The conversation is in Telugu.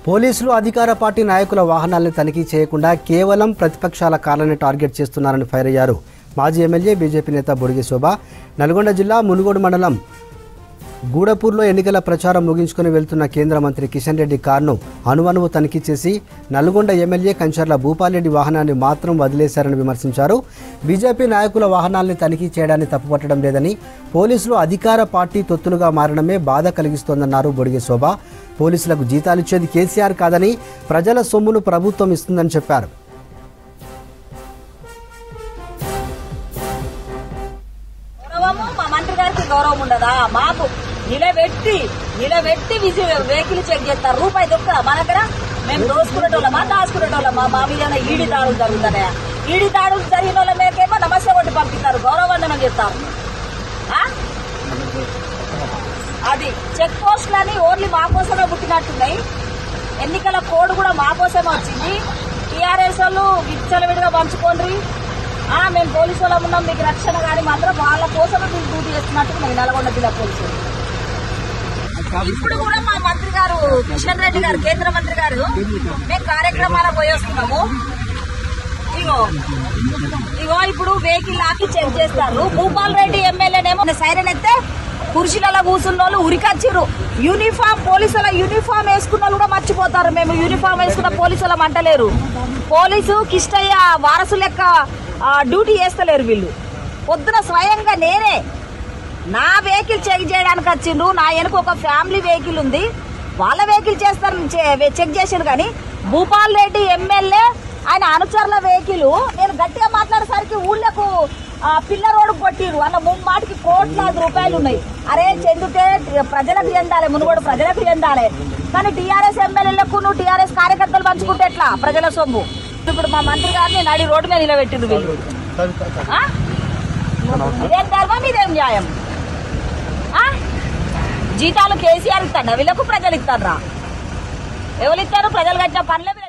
పోలీసులు అధికార పార్టీ నాయకుల వాహనాలను తనిఖీ చేయకుండా కేవలం ప్రతిపక్షాల కార్లని టార్గెట్ చేస్తున్నారని ఫైర్ అయ్యారు మాజీ ఎమ్మెల్యే బీజేపీ నేత బొడిగి శోభ నల్గొండ జిల్లా మునుగోడు మండలం గూడపూర్లో ఎన్నికల ప్రచారం ముగించుకుని వెళ్తున్న కేంద్ర మంత్రి కిషన్ రెడ్డి కారును అణువణువు తనిఖీ చేసి నల్గొండ ఎమ్మెల్యే కంచర్ల భూపాలరెడ్డి వాహనాన్ని మాత్రం వదిలేశారని విమర్శించారు బీజేపీ నాయకుల వాహనాల్ని తనిఖీ చేయడాన్ని తప్పుపట్టడం లేదని పోలీసులు అధికార పార్టీ తొత్తులుగా మారడమే బాధ కలిగిస్తోందన్నారు బొడిగే శోభ పోలీసులకు జీతాలిచ్చేది కేసీఆర్ కాదని ప్రజల సొమ్మును ప్రభుత్వం ఇస్తుందని చెప్పారు గౌరవము మా మంత్రి గారికి గౌరవం ఉండదా మాకు నిలబెట్టి నిలబెట్టి విసి వెహికల్ చెక్ చేస్తారు రూపాయి దొరుకుతుందా మా దగ్గర మేము దోసుకునేటోళ్ళమా దాచుకునేటోళ్ళమా మా మీద ఈడి దాడులు జరుగుతున్నాయా ఈడి దాడులు జరిగిన వాళ్ళ మేకేమో నమస్తే కొట్టి పంపిస్తారు గౌరవవందనం చేస్తారు ఆ? అది చెక్ పోస్టులని ఓన్లీ మా కోసమే పుట్టినట్టున్నాయి ఎన్నికల కోడ్ కూడా మా కోసమే వచ్చింది టీఆర్ఎస్ వాళ్ళు విచ్చలవిడిగా పంచుకోండి ఆ, మేము పోలీసు వాళ్ళం ఉన్నాం మీకు రక్షణ కానీ మాత్రం వాళ్ళ కోసమే మీరు డ్యూటీ చేస్తున్నట్టు మనకి నల్గొండ జిల్లా పోలీసులు ఇప్పుడు కూడా మా మంత్రి గారు కిషన్ రెడ్డి గారు కేంద్ర మంత్రి గారు మేము కార్యక్రమాలకు పోయి వస్తున్నాము ఇగో ఇగో ఇప్పుడు వెహికల్ ఆపి చెక్ చేస్తారు భూపాల్ రెడ్డి ఎమ్మెల్యేనేమో సైరన్ ఎత్తే కుర్చీలలో కూర్చున్న వాళ్ళు ఉరికొచ్చిర్రు యూనిఫామ్ పోలీసుల యూనిఫామ్ వేసుకున్న వాళ్ళు కూడా మర్చిపోతారు మేము యూనిఫామ్ వేసుకున్న పోలీసుల అంటలేరు పోలీసు కిష్టయ్య వారసు లెక్క ఆ, డ్యూటీ చేస్తలేరు వీళ్ళు పొద్దున స్వయంగా నేనే నా వెహికల్ చెక్ చేయడానికి వచ్చిండ్రు నా వెనుక ఒక ఫ్యామిలీ వెహికల్ ఉంది వాళ్ళ వెహికల్ చేస్తారు చే- చెక్ చేసారు కానీ భూపాల్ రెడ్డి ఎమ్మెల్యే ఆయన అనుచరుల వెహికల్ నేను గట్టిగా మాట్లాడేసరికి ఊళ్ళకు ఆ, పిల్ల రోడ్డు కొట్టిరు వాళ్ళ ముమ్మాటికి కోట్లాది రూపాయలు ఉన్నాయి అరే చెందుతే ప్రజలకు చెందాలి మునుగోడు ప్రజలకు చెందాలి కానీ టీఆర్ఎస్ ఎమ్మెల్యేలకు నువ్వు టీఆర్ఎస్ కార్యకర్తలు పంచుకుంటే ఎట్లా ప్రజల సొమ్ము ఇప్పుడు మా మంత్రి గారిని నడి రోడ్డు మీద నిలబెట్టిండ్రు వీళ్ళు ఆ? ఇదేం ధర్మం ఇదేం న్యాయం ఆ? జీతాలు కేసీఆర్ ఇస్తాడా వీళ్ళకు ప్రజలు ఇస్తారా ఎవరు ఇస్తారు ప్రజలు కట్టిన పనులే